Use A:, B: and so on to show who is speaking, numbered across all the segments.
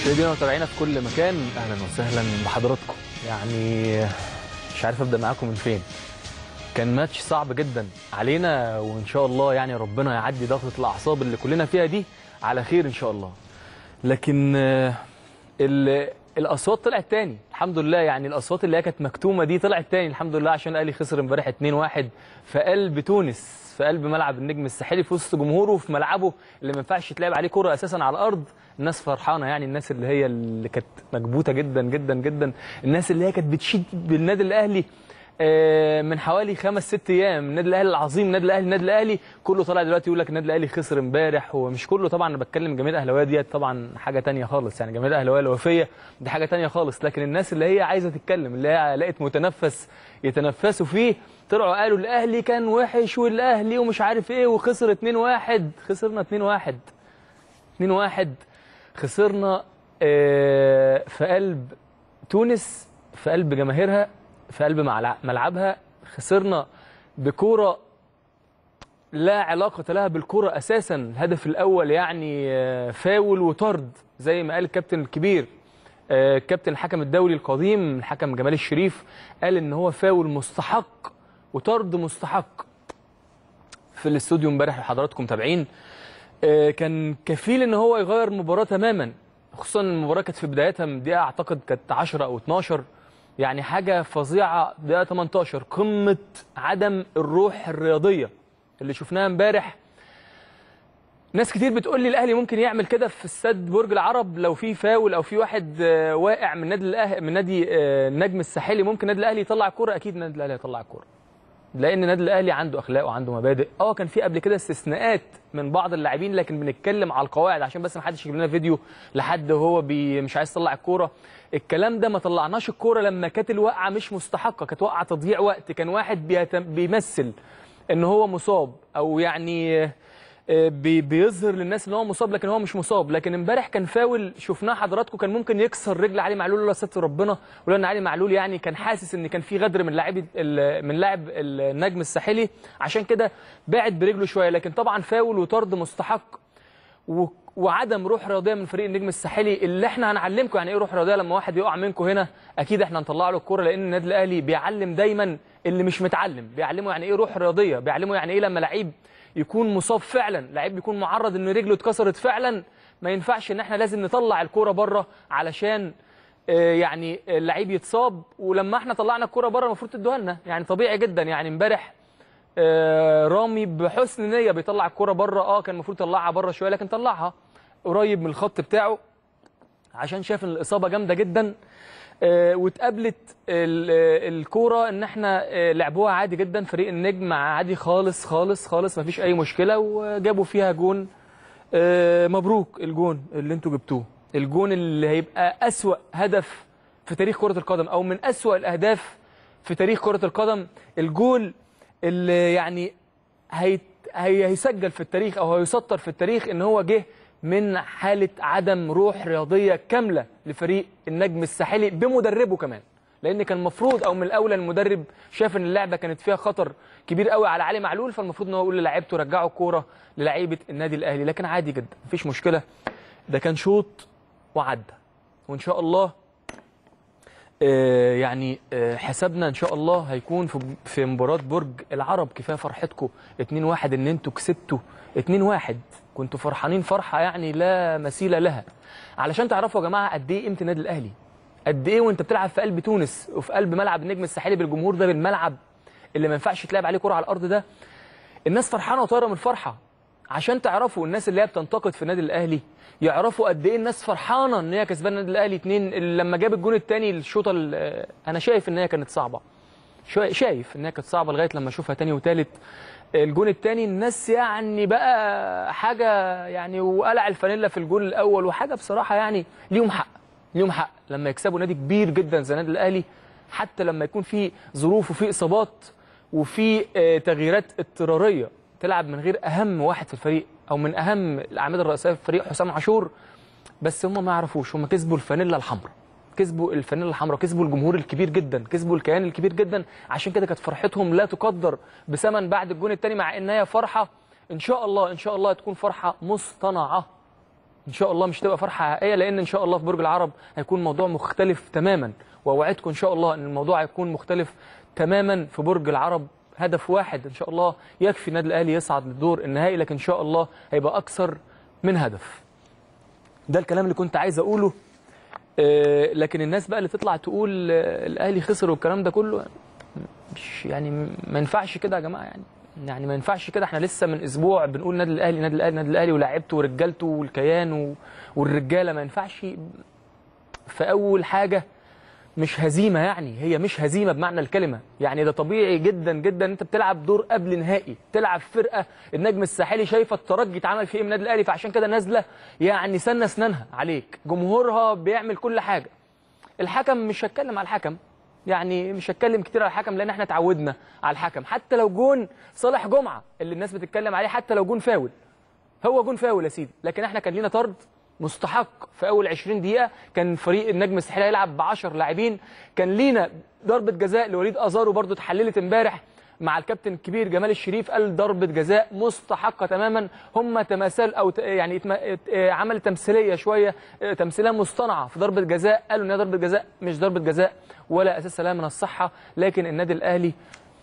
A: مشاهدينا ومتابعينا في كل مكان اهلا وسهلا بحضراتكم يعني مش عارف ابدا معاكم من فين كان ماتش صعب جدا علينا وان شاء الله يعني ربنا يعدي ضغطه الاعصاب اللي كلنا فيها دي على خير ان شاء الله لكن آه، ال- الاصوات طلعت تاني الحمد لله يعني الاصوات اللي هي كانت مكتومه دي طلعت تاني الحمد لله عشان الاهلي خسر امبارح 2-1 في قلب تونس في قلب ملعب النجم الساحلي في وسط جمهوره في ملعبه اللي ما ينفعش يتلعب عليه كره اساسا على الارض الناس فرحانه يعني الناس اللي هي اللي كانت مكبوته جدا جدا جدا الناس اللي هي كانت بتشيد بالنادي الاهلي آه، من حوالي خمس ست ايام النادي الاهلي العظيم النادي الاهلي النادي الاهلي كله طالع دلوقتي يقول لك النادي الاهلي خسر امبارح ومش كله طبعا انا بتكلم جماهير الاهلاويه ديت طبعا حاجه تانية خالص يعني جماهير الاهلاويه الوفيه دي حاجه تانية خالص لكن الناس اللي هي عايزه تتكلم اللي هي لقت متنفس يتنفسوا فيه طلعوا قالوا الاهلي كان وحش والاهلي ومش عارف ايه وخسر 2-1 خسرنا 2-1 2-1 خسرنا آه، في قلب تونس في قلب جماهيرها في قلب ملع- ملعبها خسرنا بكوره لا علاقة لها بالكرة أساسا الهدف الأول يعني آه، فاول وطرد زي ما قال الكابتن الكبير آه، الكابتن الحكم الدولي القديم الحكم جمال الشريف قال إن هو فاول مستحق وطرد مستحق في الاستوديو امبارح لحضراتكم متابعين آه، كان كفيل ان هو يغير المباراه تماما خصوصا المباراه كانت في بدايتها من دقيقه اعتقد كانت 10 او 12 يعني حاجه فظيعه دقيقه 18 قمه عدم الروح الرياضيه اللي شفناها امبارح ناس كتير بتقول لي الاهلي ممكن يعمل كده في استاد برج العرب لو في فاول او في واحد آه، واقع من نادي الاهلي من نادي آه، النجم الساحلي ممكن النادي الاهلي يطلع الكوره اكيد النادي الاهلي هيطلع الكوره لان النادي الاهلي عنده اخلاق وعنده مبادئ اه كان في قبل كده استثناءات من بعض اللاعبين لكن بنتكلم على القواعد عشان بس ما حدش يجيب لنا فيديو لحد وهو بي مش عايز يطلع الكوره الكلام ده ما طلعناش الكوره لما كانت الوقعه مش مستحقه كانت وقعه تضييع وقت كان واحد بيتم بيمثل ان هو مصاب او يعني آه، بي- بيظهر للناس ان هو مصاب لكن هو مش مصاب لكن امبارح كان فاول شفناه حضراتكم كان ممكن يكسر رجل علي معلول لولا ستر ربنا ولولا ان علي معلول يعني كان حاسس ان كان في غدر من لاعبي ال- من لاعب النجم الساحلي عشان كده بعد برجله شويه لكن طبعا فاول وطرد مستحق و- وعدم روح رياضيه من فريق النجم الساحلي اللي احنا هنعلمكم يعني ايه روح رياضيه لما واحد يقع منكم هنا اكيد احنا هنطلع له الكوره لان النادي الاهلي بيعلم دايما اللي مش متعلم بيعلمه يعني ايه روح رياضيه بيعلمه يعني ايه لما لعيب يكون مصاب فعلا لعيب يكون معرض ان رجله اتكسرت فعلا ما ينفعش ان احنا لازم نطلع الكوره بره علشان آه، يعني اللعيب يتصاب ولما احنا طلعنا الكوره بره المفروض تدوها لنا يعني طبيعي جدا يعني امبارح آه، رامي بحسن نيه بيطلع الكوره بره اه كان المفروض يطلعها بره شويه لكن طلعها قريب من الخط بتاعه عشان شاف ان الاصابه جامده جدا آه، واتقابلت ال- آه، الكوره ان احنا آه، لعبوها عادي جدا فريق النجم عادي خالص خالص خالص مفيش اي مشكله وجابوا فيها جون آه، مبروك الجون اللي انتوا جبتوه الجون اللي هيبقى اسوا هدف في تاريخ كره القدم او من اسوا الاهداف في تاريخ كره القدم الجول اللي يعني هي هي هيسجل في التاريخ او هيسطر في التاريخ ان هو جه من حاله عدم روح رياضيه كامله لفريق النجم الساحلي بمدربه كمان لان كان المفروض او من الاولى المدرب شاف ان اللعبه كانت فيها خطر كبير قوي على علي معلول فالمفروض ان هو يقول للاعيبته رجعوا الكوره للعيبه النادي الاهلي لكن عادي جدا مفيش مشكله ده كان شوط وعدى وان شاء الله آه، يعني آه، حسابنا ان شاء الله هيكون في في مباراه برج العرب كفايه فرحتكم 2-1 ان انتوا كسبتوا 2-1 كنتوا فرحانين فرحه يعني لا مثيل لها علشان تعرفوا يا جماعه قد ايه قيمه النادي الاهلي قد ايه وانت بتلعب في قلب تونس وفي قلب ملعب النجم الساحلي بالجمهور ده بالملعب اللي ما ينفعش تلعب عليه كره على الارض ده الناس فرحانه وطايره من الفرحه عشان تعرفوا الناس اللي هي بتنتقد في النادي الاهلي يعرفوا قد ايه الناس فرحانه ان هي كسبانه النادي الاهلي اتنين لما جاب الجون الثاني الشوطه ال- انا شايف ان هي كانت صعبه شا- شايف ان هي كانت صعبه لغايه لما اشوفها تاني وتالت الجون الثاني الناس يعني بقى حاجه يعني وقلع الفانيلا في الجون الاول وحاجه بصراحه يعني ليهم حق ليهم حق لما يكسبوا نادي كبير جدا زي النادي الاهلي حتى لما يكون في ظروف وفي اصابات وفي آه، تغييرات اضطراريه تلعب من غير اهم واحد في الفريق او من اهم الاعمده الرئيسيه في الفريق حسام عاشور بس هم ما يعرفوش هم كسبوا الفانيلا الحمراء كسبوا الفانيلا الحمراء كسبوا الجمهور الكبير جدا كسبوا الكيان الكبير جدا عشان كده كانت فرحتهم لا تقدر بثمن بعد الجون الثاني مع ان هي فرحه ان شاء الله ان شاء الله تكون فرحه مصطنعه ان شاء الله مش تبقى فرحه حقيقيه لان ان شاء الله في برج العرب هيكون موضوع مختلف تماما واوعدكم ان شاء الله ان الموضوع هيكون مختلف تماما في برج العرب هدف واحد ان شاء الله يكفي النادي الاهلي يصعد للدور النهائي لكن ان شاء الله هيبقى اكثر من هدف ده الكلام اللي كنت عايز اقوله آه، لكن الناس بقى اللي تطلع تقول آه، الاهلي خسر والكلام ده كله مش يعني ما ينفعش كده يا جماعه يعني يعني ما ينفعش كده احنا لسه من اسبوع بنقول نادي الاهلي نادي الاهلي نادي الاهلي ولاعيبته ورجالته والكيان و- والرجاله ما ينفعش في اول حاجه مش هزيمه يعني هي مش هزيمه بمعنى الكلمه يعني ده طبيعي جدا جدا انت بتلعب دور قبل نهائي تلعب فرقه النجم الساحلي شايفه الترجي اتعمل فيه ايه من النادي الاهلي فعشان كده نازله يعني سنه اسنانها عليك جمهورها بيعمل كل حاجه الحكم مش هتكلم على الحكم يعني مش هتكلم كتير على الحكم لان احنا اتعودنا على الحكم حتى لو جون صالح جمعه اللي الناس بتتكلم عليه حتى لو جون فاول هو جون فاول يا سيدي لكن احنا كان لينا طرد مستحق في اول 20 دقيقه كان فريق النجم الساحلي هيلعب ب 10 لاعبين كان لينا ضربه جزاء لوليد ازارو برضو اتحللت امبارح مع الكابتن الكبير جمال الشريف قال ضربه جزاء مستحقه تماما هم تماثل او ت- يعني اتم- ات- اه عمل تمثيليه شويه اه تمثيليه مصطنعه في ضربه جزاء قالوا ان هي ضربه جزاء مش ضربه جزاء ولا اساس لها من الصحه لكن النادي الاهلي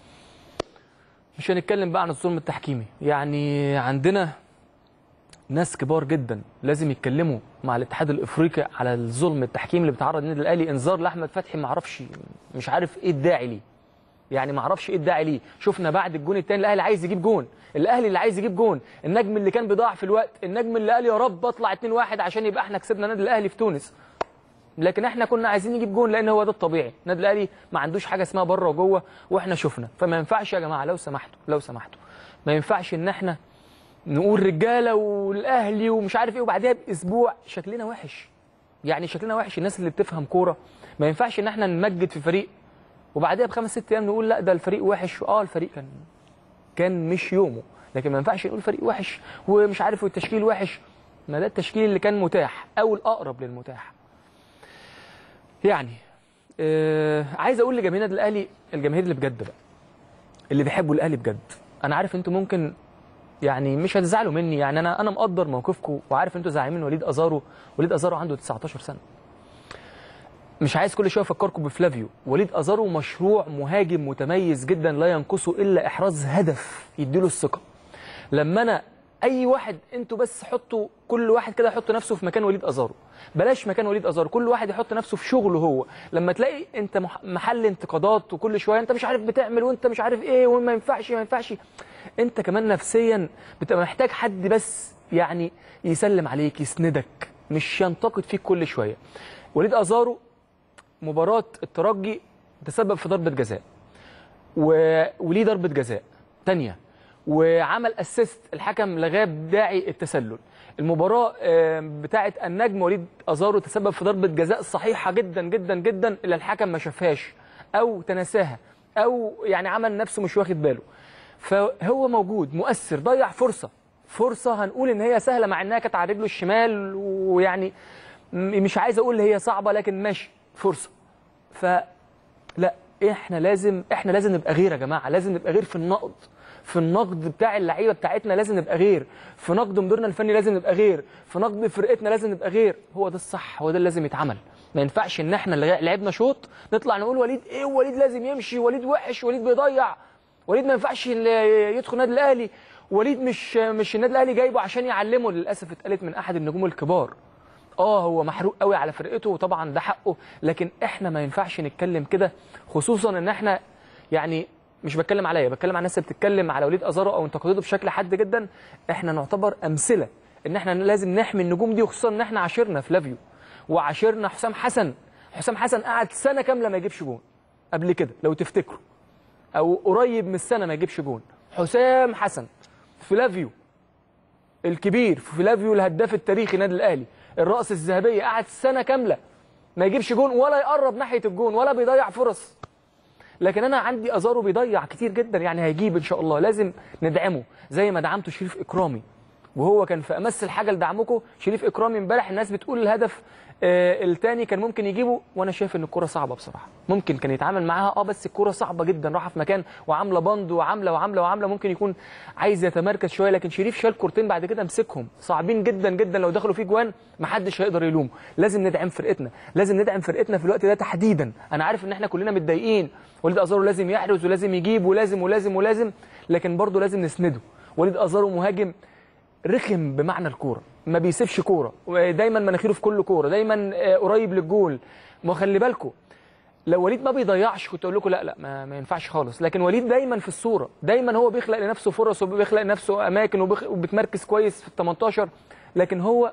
A: مش هنتكلم بقى عن الظلم التحكيمي يعني عندنا ناس كبار جدا لازم يتكلموا مع الاتحاد الافريقي على الظلم التحكيمي اللي بيتعرض للنادي الاهلي انذار لاحمد فتحي ما اعرفش مش عارف ايه الداعي ليه يعني ما اعرفش ايه الداعي ليه شفنا بعد الجون الثاني الاهلي عايز يجيب جون الاهلي اللي عايز يجيب جون النجم اللي كان بيضيع في الوقت النجم اللي قال يا رب اطلع 2-1 عشان يبقى احنا كسبنا النادي الاهلي في تونس لكن احنا كنا عايزين نجيب جون لان هو ده الطبيعي النادي الاهلي ما عندوش حاجه اسمها بره وجوه واحنا شفنا فما ينفعش يا جماعه لو سمحتوا لو سمحتوا ما ينفعش ان احنا نقول رجاله والاهلي ومش عارف ايه وبعدها باسبوع شكلنا وحش يعني شكلنا وحش الناس اللي بتفهم كوره ما ينفعش ان احنا نمجد في فريق وبعدها بخمس ست ايام نقول لا ده الفريق وحش اه الفريق كان كان مش يومه لكن ما ينفعش نقول فريق وحش ومش عارف والتشكيل وحش ما ده التشكيل اللي كان متاح او الاقرب للمتاح يعني آه عايز اقول لجماهير النادي الاهلي الجماهير اللي بجد بقى اللي بيحبوا الاهلي بجد انا عارف انتوا ممكن يعني مش هتزعلوا مني يعني انا انا مقدر موقفكم وعارف انتوا زعلانين من وليد ازارو وليد ازارو عنده 19 سنه مش عايز كل شويه افكركم بفلافيو وليد ازارو مشروع مهاجم متميز جدا لا ينقصه الا احراز هدف يديله الثقه لما انا اي واحد انتوا بس حطوا كل واحد كده يحط نفسه في مكان وليد ازارو بلاش مكان وليد ازارو كل واحد يحط نفسه في شغله هو لما تلاقي انت مح- محل انتقادات وكل شويه انت مش عارف بتعمل وانت مش عارف ايه وما ينفعش ما ينفعش انت كمان نفسيا بتبقى محتاج حد بس يعني يسلم عليك يسندك مش ينتقد فيك كل شويه وليد ازارو مباراه الترجي تسبب في ضربه جزاء و... وليه ضربه جزاء تانية وعمل اسيست الحكم لغاه بداعي التسلل المباراه آه، بتاعه النجم وليد ازارو تسبب في ضربه جزاء صحيحه جدا جدا جدا اللي الحكم ما شافهاش او تناساها او يعني عمل نفسه مش واخد باله فهو موجود مؤثر ضيع فرصه فرصه هنقول ان هي سهله مع انها كانت على رجله الشمال ويعني م- مش عايز اقول هي صعبه لكن ماشي فرصه فلا احنا لازم احنا لازم نبقى غير يا جماعه لازم نبقى غير في النقد في النقد بتاع اللعيبه بتاعتنا لازم نبقى غير في نقد مديرنا الفني لازم نبقى غير في نقد فرقتنا لازم نبقى غير هو ده الصح هو ده اللي لازم يتعمل ما ينفعش ان احنا اللي لعبنا شوط نطلع نقول وليد ايه وليد لازم يمشي وليد وحش وليد بيضيع وليد ما ينفعش ال- يدخل النادي الاهلي وليد مش مش النادي الاهلي جايبه عشان يعلمه للاسف اتقالت من احد النجوم الكبار اه هو محروق قوي على فرقته وطبعا ده حقه لكن احنا ما ينفعش نتكلم كده خصوصا ان احنا يعني مش بتكلم عليا بتكلم على الناس اللي بتتكلم على وليد ازارو او انتقادته بشكل حاد جدا احنا نعتبر امثله ان احنا لازم نحمي النجوم دي وخصوصا ان احنا عاشرنا فلافيو وعاشرنا حسام حسن حسام حسن قعد سنه كامله ما يجيبش جون قبل كده لو تفتكروا او قريب من السنه ما يجيبش جون حسام حسن فلافيو الكبير فلافيو الهداف التاريخي نادي الاهلي الراس الذهبيه قعد سنه كامله ما يجيبش جون ولا يقرب ناحيه الجون ولا بيضيع فرص لكن انا عندي ازارو بيضيع كتير جدا يعني هيجيب ان شاء الله لازم ندعمه زي ما دعمته شريف اكرامي وهو كان في امس الحاجه لدعمكم شريف اكرامي امبارح الناس بتقول الهدف آه الثاني كان ممكن يجيبه وانا شايف ان الكره صعبه بصراحه ممكن كان يتعامل معاها اه بس الكره صعبه جدا راحه في مكان وعامله بند وعامله وعامله وعامله ممكن يكون عايز يتمركز شويه لكن شريف شال كورتين بعد كده مسكهم صعبين جدا جدا لو دخلوا فيه جوان محدش هيقدر يلومه لازم ندعم فرقتنا لازم ندعم فرقتنا في الوقت ده تحديدا انا عارف ان احنا كلنا متضايقين وليد ازارو لازم يحرز ولازم يجيب ولازم ولازم ولازم لكن برضه لازم نسنده وليد ازارو مهاجم رخم بمعنى الكوره ما بيسيبش كوره دايما مناخيره في كل كوره دايما آه، قريب للجول ما خلي بالكم لو وليد ما بيضيعش كنت اقول لكم لا لا ما, ما ينفعش خالص لكن وليد دايما في الصوره دايما هو بيخلق لنفسه فرص وبيخلق لنفسه اماكن وبيخ- وبيتمركز كويس في ال 18 لكن هو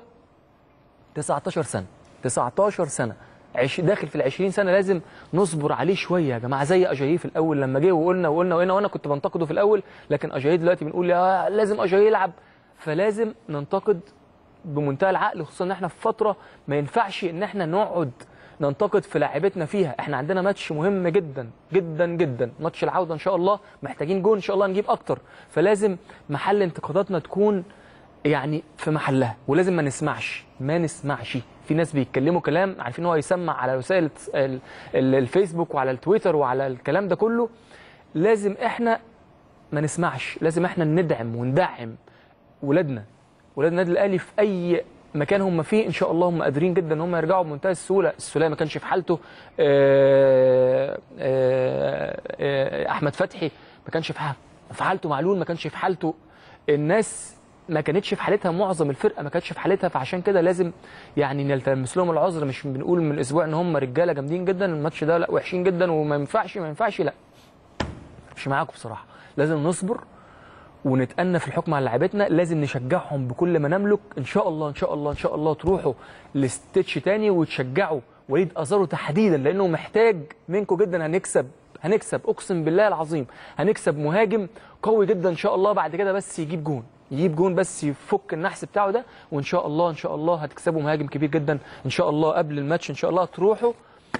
A: 19 سنه 19 سنه عش داخل في ال 20 سنه لازم نصبر عليه شويه يا جماعه زي اجاييه في الاول لما جه وقلنا وقلنا وقلنا وانا كنت بنتقده في الاول لكن اجاييه دلوقتي بنقول يا لازم اجاييه يلعب فلازم ننتقد بمنتهى العقل خصوصا ان احنا في فتره ما ينفعش ان احنا نقعد ننتقد في لاعبتنا فيها احنا عندنا ماتش مهم جدا جدا جدا ماتش العوده ان شاء الله محتاجين جون ان شاء الله نجيب اكتر فلازم محل انتقاداتنا تكون يعني في محلها ولازم ما نسمعش ما نسمعش في ناس بيتكلموا كلام عارفين هو يسمع على وسائل ال- ال- الفيسبوك وعلى التويتر وعلى الكلام ده كله لازم احنا ما نسمعش لازم احنا ندعم وندعم ولادنا ولاد النادي الاهلي في اي مكان هم فيه ان شاء الله هم قادرين جدا ان هم يرجعوا بمنتهى السهوله السوليه ما كانش في حالته آه، آه، آه، احمد فتحي ما كانش في حالته في حالته معلول ما كانش في حالته الناس ما كانتش في حالتها معظم الفرقه ما كانتش في حالتها فعشان كده لازم يعني نلتمس لهم العذر مش بنقول من اسبوع ان هم رجاله جامدين جدا الماتش ده لا وحشين جدا وما ينفعش ما ينفعش لا مش معاكم بصراحه لازم نصبر ونتأنى في الحكم على لعيبتنا لازم نشجعهم بكل ما نملك ان شاء الله ان شاء الله ان شاء الله تروحوا لستيتش تاني وتشجعوا وليد ازارو تحديدا لانه محتاج منكم جدا هنكسب هنكسب اقسم بالله العظيم هنكسب مهاجم قوي جدا ان شاء الله بعد كده بس يجيب جون يجيب جون بس يفك النحس بتاعه ده وان شاء الله ان شاء الله هتكسبوا مهاجم كبير جدا ان شاء الله قبل الماتش ان شاء الله تروحوا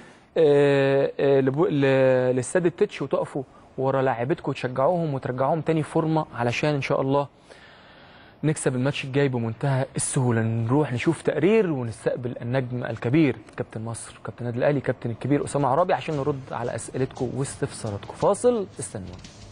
A: آه، آه، لبو- ل- لاستاد التتش وتقفوا ورا لاعيبتكم وتشجعوهم وترجعوهم تاني فورمه علشان ان شاء الله نكسب الماتش الجاي بمنتهى السهوله نروح نشوف تقرير ونستقبل النجم الكبير كابتن مصر كابتن النادي الاهلي كابتن الكبير اسامه عرابي عشان نرد على اسئلتكم واستفساراتكم فاصل استنونا